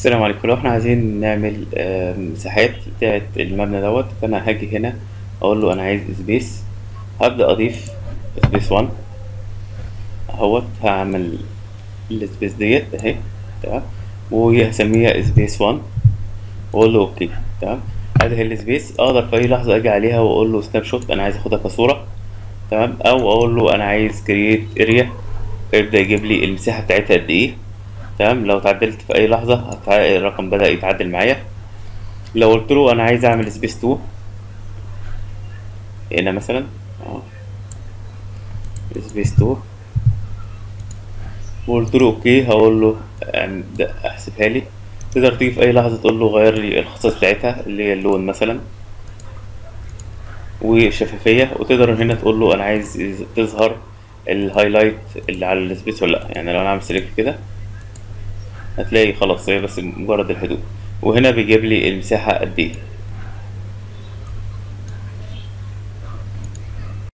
السلام عليكم لو احنا عايزين نعمل آه، مساحات بتاعة المبنى دوت فانا هاجي هنا اقول له انا عايز سبيس هبدأ اضيف سبيس 1 اهوت هعمل السبيس ديت اهي تمام وهسميها سبيس 1 واقول له اوكي تمام ادي السبيس اقدر في اي لحظة اجي عليها واقول له سناب شوت انا عايز اخدها كصورة تمام او اقول له انا عايز كرييت اريا فيبدأ يجيب لي المساحة بتاعتها قد ايه تمام لو تعدلت في اي لحظة هتلاقي الرقم بدأ يتعدل معايا لو قلت له انا عايز اعمل سبيس 2 هنا مثلا اه سبيس 2 وقلت له اوكي هقول له اعم- ده احسبها لي تقدر تيجي في اي لحظة تقول له غير لي الخصائص بتاعتها اللي هي اللون مثلا والشفافية وتقدر هنا تقول له انا عايز تظهر الهايلايت اللي على السبيس ولا لا يعني لو انا عامل سيلكت كده هتلاقي خلاص هي بس مجرد الحدود وهنا بيجيب لي المساحة قد ايه